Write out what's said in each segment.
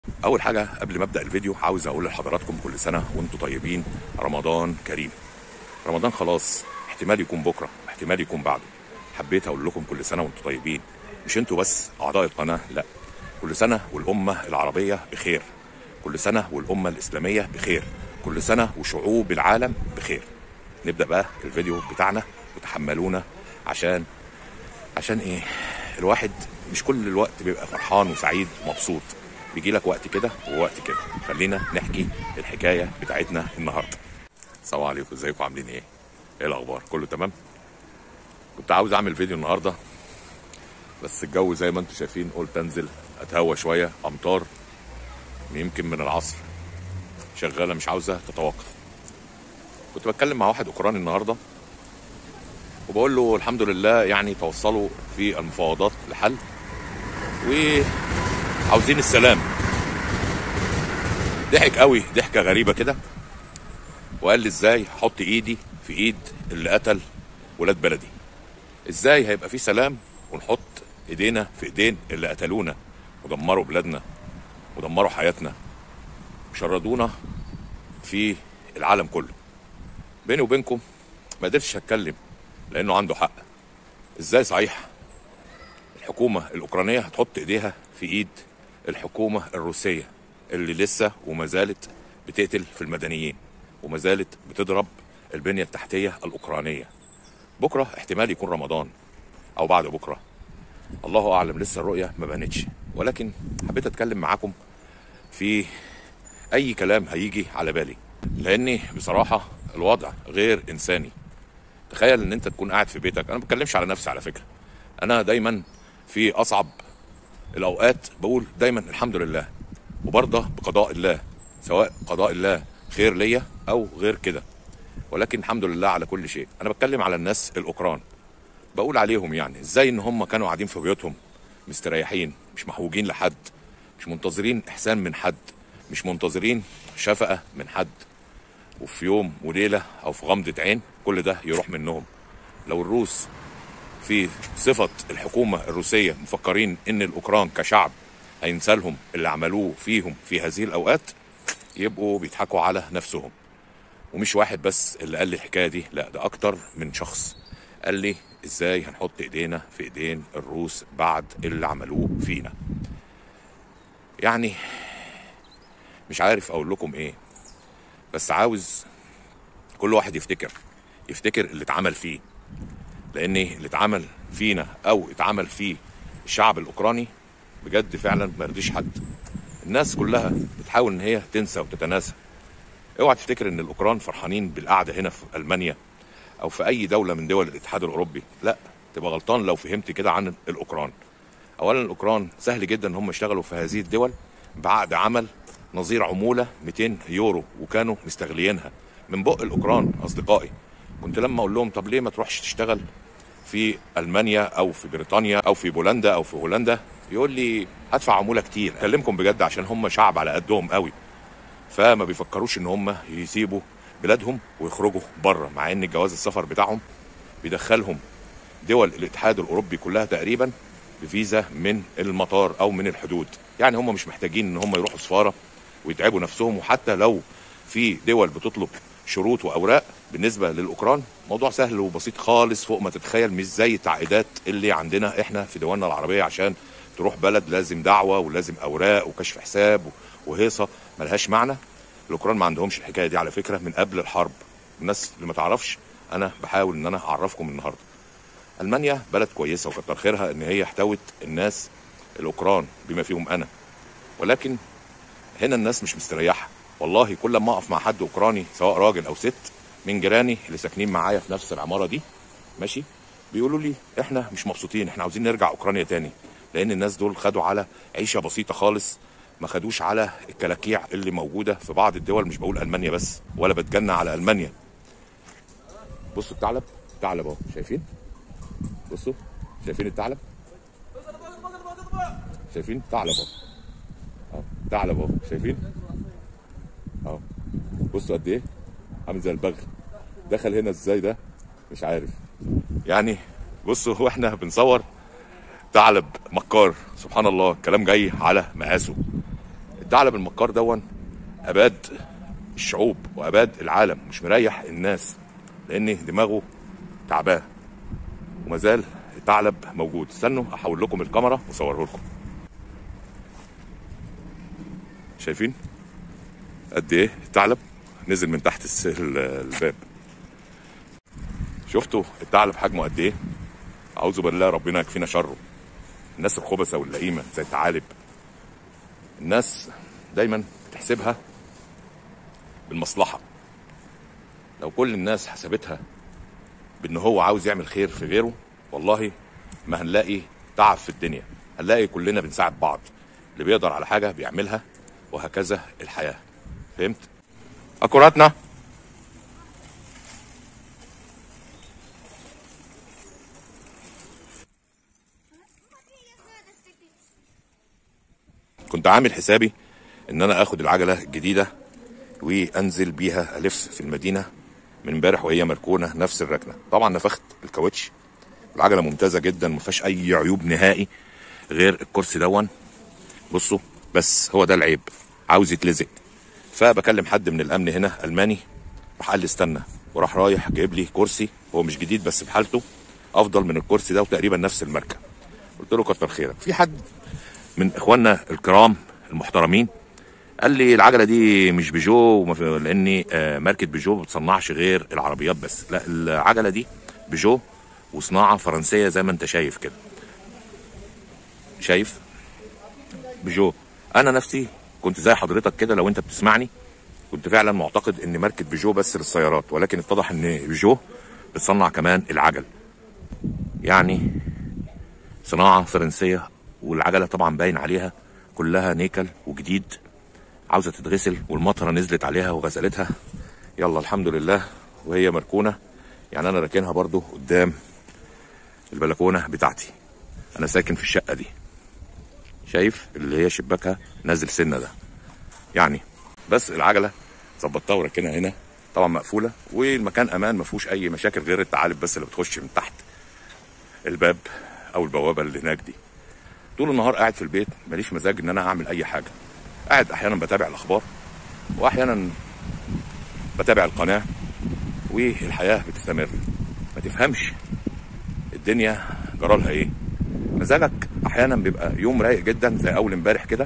اول حاجه قبل ما ابدا الفيديو عاوز اقول لحضراتكم كل سنه وانتم طيبين رمضان كريم رمضان خلاص احتمال يكون بكره احتمال يكون بعده حبيت اقول لكم كل سنه وانتم طيبين مش انتوا بس اعضاء القناه لا كل سنه والامه العربيه بخير كل سنه والامه الاسلاميه بخير كل سنه وشعوب العالم بخير نبدا بقى الفيديو بتاعنا وتحملونا عشان عشان ايه الواحد مش كل الوقت بيبقى فرحان وسعيد ومبسوط بيجي لك وقت كده ووقت كده خلينا نحكي الحكايه بتاعتنا النهارده السلام عليكم ازيكم عاملين ايه ايه الاخبار كله تمام كنت عاوز اعمل فيديو النهارده بس الجو زي ما انتم شايفين قلت انزل اتهوى شويه امطار يمكن من العصر شغاله مش عاوزه تتوقف كنت بتكلم مع واحد اوكراني النهارده وبقول له الحمد لله يعني توصلوا في المفاوضات لحل وعاوزين السلام ضحك قوي ضحكه غريبه كده وقال لي ازاي احط ايدي في ايد اللي قتل ولاد بلدي ازاي هيبقى في سلام ونحط ايدينا في ايدين اللي قتلونا ودمروا بلادنا ودمروا حياتنا وشردونا في العالم كله بيني وبينكم ما قدرتش اتكلم لانه عنده حق ازاي صحيح الحكومه الاوكرانيه هتحط ايديها في ايد الحكومه الروسيه اللي لسه وما زالت بتقتل في المدنيين وما زالت بتضرب البنيه التحتيه الاوكرانيه بكره احتمال يكون رمضان او بعد بكره الله اعلم لسه الرؤيه ما بانتش ولكن حبيت اتكلم معاكم في اي كلام هيجي على بالي لاني بصراحه الوضع غير انساني تخيل ان انت تكون قاعد في بيتك انا ما بتكلمش على نفسي على فكره انا دايما في اصعب الاوقات بقول دايما الحمد لله وبرضه بقضاء الله سواء قضاء الله خير ليا او غير كده ولكن الحمد لله على كل شيء انا بتكلم على الناس الاوكران بقول عليهم يعني ازاي ان هم كانوا قاعدين في بيوتهم مستريحين مش محوجين لحد مش منتظرين احسان من حد مش منتظرين شفقه من حد وفي يوم وليله او في غمضه عين كل ده يروح منهم لو الروس في صفه الحكومه الروسيه مفكرين ان الاوكران كشعب هينسى لهم اللي عملوه فيهم في هذه الاوقات يبقوا بيضحكوا على نفسهم ومش واحد بس اللي قال لي الحكايه دي لا ده اكتر من شخص قال لي ازاي هنحط ايدينا في ايدين الروس بعد اللي عملوه فينا يعني مش عارف اقول لكم ايه بس عاوز كل واحد يفتكر يفتكر اللي اتعمل فيه لان اللي اتعمل فينا او اتعمل فيه الشعب الاوكراني بجد فعلا ما يرضيش حد الناس كلها بتحاول ان هي تنسى وتتناسى اوعى تفتكر ان الاوكران فرحانين بالقعده هنا في المانيا او في اي دوله من دول الاتحاد الاوروبي لا تبقى غلطان لو فهمت كده عن الاوكران اولا الاوكران سهل جدا ان هم يشتغلوا في هذه الدول بعقد عمل نظير عموله 200 يورو وكانوا مستغليينها من بق الاوكران اصدقائي كنت لما اقول لهم طب ليه ما تروحش تشتغل في المانيا او في بريطانيا او في بولندا او في هولندا يقول لي هدفع عموله كتير اكلمكم بجد عشان هم شعب على قدهم قوي فما بيفكروش ان هم يسيبوا بلادهم ويخرجوا بره مع ان جواز السفر بتاعهم بيدخلهم دول الاتحاد الاوروبي كلها تقريبا بفيزا من المطار او من الحدود يعني هم مش محتاجين ان هم يروحوا سفاره ويتعبوا نفسهم وحتى لو في دول بتطلب شروط واوراق بالنسبه للاوكران موضوع سهل وبسيط خالص فوق ما تتخيل مش زي التعقيدات اللي عندنا احنا في دولنا العربيه عشان تروح بلد لازم دعوه ولازم اوراق وكشف حساب وهيصه ملهاش معنى الاوكران ما عندهمش الحكايه دي على فكره من قبل الحرب الناس اللي ما تعرفش انا بحاول ان انا اعرفكم النهارده المانيا بلد كويسه وكتر خيرها ان هي احتوت الناس الاوكران بما فيهم انا ولكن هنا الناس مش مستريحه والله كل ما اقف مع حد اوكراني سواء راجل او ست من جيراني اللي ساكنين معايا في نفس العماره دي ماشي بيقولوا لي احنا مش مبسوطين احنا عاوزين نرجع اوكرانيا تاني لان الناس دول خدوا على عيشه بسيطه خالص ما خدوش على الكلاكيع اللي موجوده في بعض الدول مش بقول المانيا بس ولا بتجنى على المانيا بصوا الثعلب ثعلب اهو شايفين بصوا شايفين الثعلب شايفين ثعلب اهو اهو ثعلب اهو شايفين اهو بصوا قد ايه عامل زي البغل دخل هنا ازاي ده مش عارف يعني بصوا هو احنا بنصور ثعلب مكار سبحان الله الكلام جاي على مقاسه الثعلب المكار دون اباد الشعوب واباد العالم مش مريح الناس لان دماغه تعباه وما زال الثعلب موجود استنوا احول لكم الكاميرا واصوره لكم شايفين قد ايه الثعلب نزل من تحت الس- ال- الباب شفتوا الثعلب حجمه قد ايه اعوذ بالله ربنا يكفينا شره الناس الخبثه واللئيمه زي الثعالب الناس دايما بتحسبها بالمصلحه لو كل الناس حسبتها بان هو عاوز يعمل خير في غيره والله ما هنلاقي تعب في الدنيا هنلاقي كلنا بنساعد بعض اللي بيقدر على حاجه بيعملها وهكذا الحياه فهمت اكوراتنا كنت عامل حسابي ان انا اخد العجله الجديده وانزل بيها الف في المدينه من امبارح وهي مركونه نفس الركنه طبعا نفخت الكاوتش العجله ممتازه جدا ما فيهاش اي عيوب نهائي غير الكرسي دون بصوا بس هو ده العيب عاوز يتلزق فبكلم حد من الامن هنا الماني راح قال لي استنى وراح رايح جايب لي كرسي هو مش جديد بس بحالته افضل من الكرسي ده وتقريبا نفس الماركه قلت له كتر خيرك في حد من اخواننا الكرام المحترمين قال لي العجله دي مش بيجو وما في- لاني آه، ماركه بيجو ما بتصنعش غير العربيات بس لا العجله دي بيجو وصناعه فرنسيه زي ما انت شايف كده شايف بيجو انا نفسي كنت زي حضرتك كده لو انت بتسمعني كنت فعلا معتقد ان ماركه بيجو بس للسيارات ولكن اتضح ان بيجو بتصنع كمان العجل يعني صناعه فرنسيه والعجله طبعا باين عليها كلها نيكل وجديد عاوزه تتغسل والمطره نزلت عليها وغسلتها يلا الحمد لله وهي مركونه يعني انا راكنها برضو قدام البلكونه بتاعتي انا ساكن في الشقه دي شايف اللي هي شباكها نازل سنه ده يعني بس العجله ظبطتها وراكنها هنا طبعا مقفوله والمكان امان ما فيهوش اي مشاكل غير الثعالب بس اللي بتخش من تحت الباب او البوابه اللي هناك دي طول النهار قاعد في البيت ماليش مزاج ان انا اعمل اي حاجه قاعد احيانا بتابع الاخبار واحيانا بتابع القناه والحياه بتستمر ما تفهمش الدنيا جرالها ايه مزاجك احيانا بيبقى يوم رايق جدا زي اول امبارح كده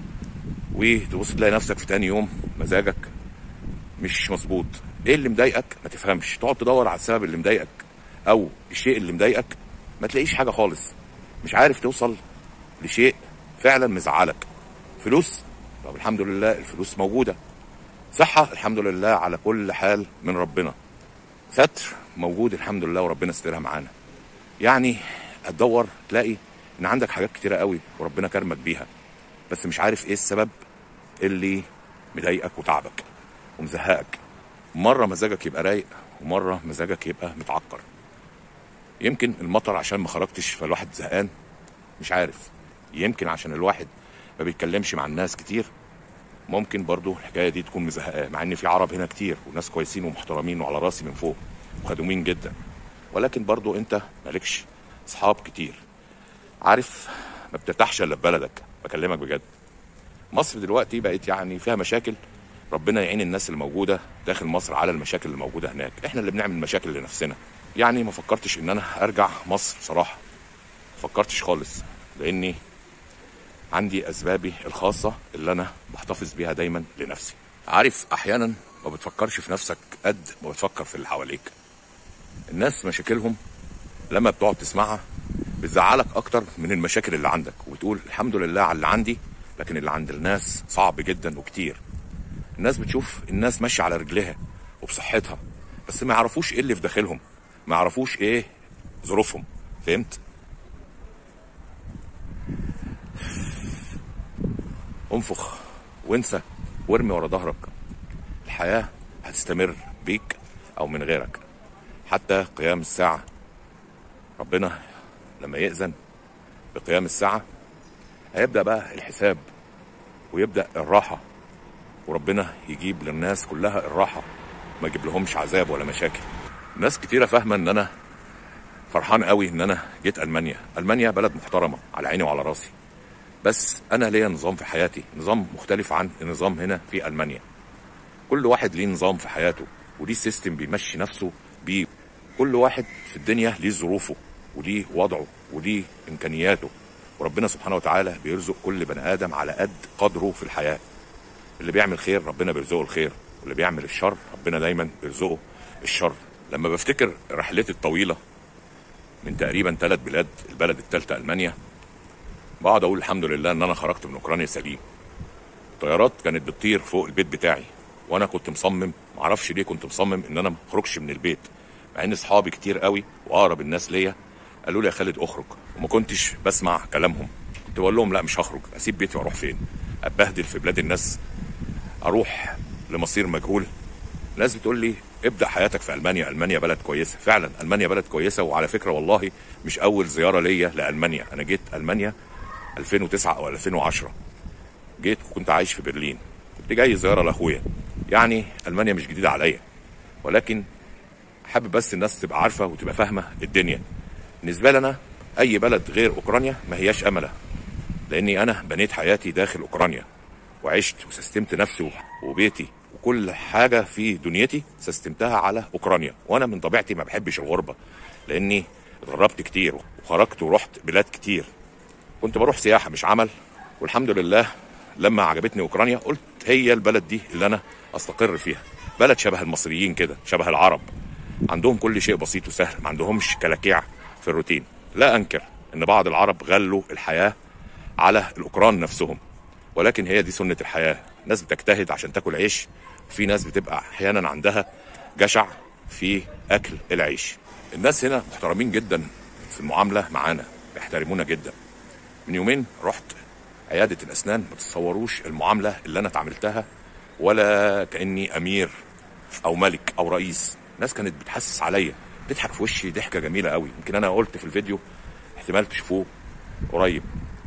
وتبص تلاقي نفسك في تاني يوم مزاجك مش مظبوط ايه اللي مضايقك ما تفهمش تقعد تدور على السبب اللي مضايقك او الشيء اللي مضايقك ما تلاقيش حاجه خالص مش عارف توصل لشيء فعلا مزعلك فلوس طب الحمد لله الفلوس موجوده صحه الحمد لله على كل حال من ربنا ستر موجود الحمد لله وربنا استرها معانا يعني هتدور تلاقي ان عندك حاجات كتيره قوي وربنا كرمك بيها بس مش عارف ايه السبب اللي مضايقك وتعبك ومزهقك مره مزاجك يبقى رايق ومره مزاجك يبقى متعكر يمكن المطر عشان ما خرجتش فالواحد زهقان مش عارف يمكن عشان الواحد ما بيتكلمش مع الناس كتير ممكن برضو الحكايه دي تكون مزهقاه مع ان في عرب هنا كتير وناس كويسين ومحترمين وعلى راسي من فوق وخدومين جدا ولكن برضو انت مالكش اصحاب كتير عارف ما بترتاحش الا في بلدك بكلمك بجد مصر دلوقتي بقت يعني فيها مشاكل ربنا يعين الناس اللي موجوده داخل مصر على المشاكل اللي موجوده هناك احنا اللي بنعمل مشاكل لنفسنا يعني ما فكرتش ان انا ارجع مصر بصراحه ما فكرتش خالص لاني عندي اسبابي الخاصه اللي انا بحتفظ بيها دايما لنفسي عارف احيانا ما بتفكرش في نفسك قد ما بتفكر في اللي حواليك الناس مشاكلهم لما بتقعد تسمعها بتزعلك اكتر من المشاكل اللي عندك وبتقول الحمد لله على اللي عندي لكن اللي عند الناس صعب جدا وكتير الناس بتشوف الناس ماشيه على رجلها وبصحتها بس ما يعرفوش ايه اللي في داخلهم ما يعرفوش ايه ظروفهم فهمت انفخ وانسى وارمي ورا ظهرك الحياة هتستمر بيك أو من غيرك حتى قيام الساعة ربنا لما يأذن بقيام الساعة هيبدأ بقى الحساب ويبدأ الراحة وربنا يجيب للناس كلها الراحة ما يجيب لهمش عذاب ولا مشاكل ناس كتيرة فاهمة ان انا فرحان قوي ان انا جيت المانيا المانيا بلد محترمة على عيني وعلى راسي بس انا ليا نظام في حياتي نظام مختلف عن النظام هنا في المانيا كل واحد ليه نظام في حياته وليه سيستم بيمشي نفسه بيه كل واحد في الدنيا ليه ظروفه وليه وضعه وليه امكانياته وربنا سبحانه وتعالى بيرزق كل بني ادم على قد قدره في الحياه اللي بيعمل خير ربنا بيرزقه الخير واللي بيعمل الشر ربنا دايما بيرزقه الشر لما بفتكر رحلتي الطويله من تقريبا ثلاث بلاد البلد الثالثه المانيا بقعد اقول الحمد لله ان انا خرجت من اوكرانيا سليم الطيارات كانت بتطير فوق البيت بتاعي وانا كنت مصمم معرفش ليه كنت مصمم ان انا ما اخرجش من البيت مع ان اصحابي كتير قوي واقرب الناس ليا قالوا لي يا خالد اخرج وما كنتش بسمع كلامهم كنت بقول لهم لا مش هخرج اسيب بيتي واروح فين اتبهدل في بلاد الناس اروح لمصير مجهول ناس بتقول لي ابدا حياتك في المانيا المانيا بلد كويسه فعلا المانيا بلد كويسه وعلى فكره والله مش اول زياره ليا لالمانيا انا جيت المانيا 2009 او 2010 جيت وكنت عايش في برلين كنت جاي زياره لاخويا يعني المانيا مش جديده عليا ولكن حابب بس الناس تبقى عارفه وتبقى فاهمه الدنيا بالنسبه لي انا اي بلد غير اوكرانيا ما هياش امله لاني انا بنيت حياتي داخل اوكرانيا وعشت وسستمت نفسي وبيتي وكل حاجه في دنيتي سستمتها على اوكرانيا وانا من طبيعتي ما بحبش الغربه لاني اتغربت كتير وخرجت ورحت بلاد كتير كنت بروح سياحه مش عمل والحمد لله لما عجبتني اوكرانيا قلت هي البلد دي اللي انا استقر فيها بلد شبه المصريين كده شبه العرب عندهم كل شيء بسيط وسهل ما عندهمش كلاكيع في الروتين لا انكر ان بعض العرب غلوا الحياه على الاوكران نفسهم ولكن هي دي سنه الحياه ناس بتجتهد عشان تاكل عيش وفي ناس بتبقى احيانا عندها جشع في اكل العيش الناس هنا محترمين جدا في المعامله معانا بيحترمونا جدا من يومين رحت عياده الاسنان ما تتصوروش المعامله اللي انا اتعاملتها ولا كاني امير او ملك او رئيس ناس كانت بتحسس عليا بتضحك في وشي ضحكه جميله قوي يمكن انا قلت في الفيديو احتمال تشوفوه قريب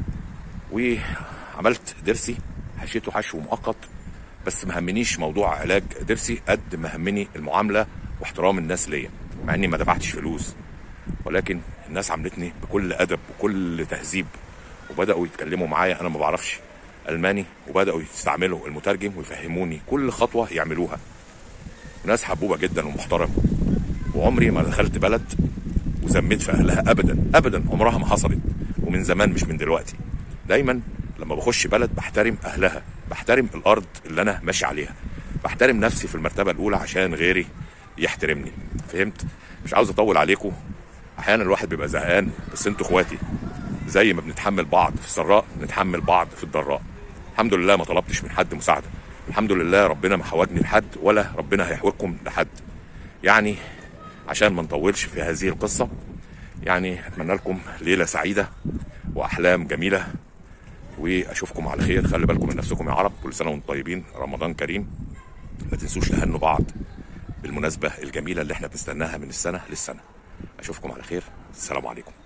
وعملت ضرسي حشيته حشو مؤقت بس ما همنيش موضوع علاج ضرسي قد ما همني المعامله واحترام الناس ليا مع اني ما دفعتش فلوس ولكن الناس عاملتني بكل ادب وكل تهذيب وبداوا يتكلموا معايا انا ما بعرفش الماني وبداوا يستعملوا المترجم ويفهموني كل خطوه يعملوها ناس حبوبه جدا ومحترمه وعمري ما دخلت بلد وذميت في اهلها ابدا ابدا عمرها ما حصلت ومن زمان مش من دلوقتي دايما لما بخش بلد بحترم اهلها بحترم الارض اللي انا ماشي عليها بحترم نفسي في المرتبه الاولى عشان غيري يحترمني فهمت مش عاوز اطول عليكم احيانا الواحد بيبقى زهقان بس انتوا اخواتي زي ما بنتحمل بعض في السراء نتحمل بعض في الضراء الحمد لله ما طلبتش من حد مساعده الحمد لله ربنا ما حوجني لحد ولا ربنا هيحوجكم لحد يعني عشان ما نطولش في هذه القصه يعني اتمنى لكم ليله سعيده واحلام جميله واشوفكم على خير خلي بالكم من نفسكم يا عرب كل سنه وانتم طيبين رمضان كريم ما تنسوش تهنوا بعض بالمناسبه الجميله اللي احنا بنستناها من السنه للسنه اشوفكم على خير السلام عليكم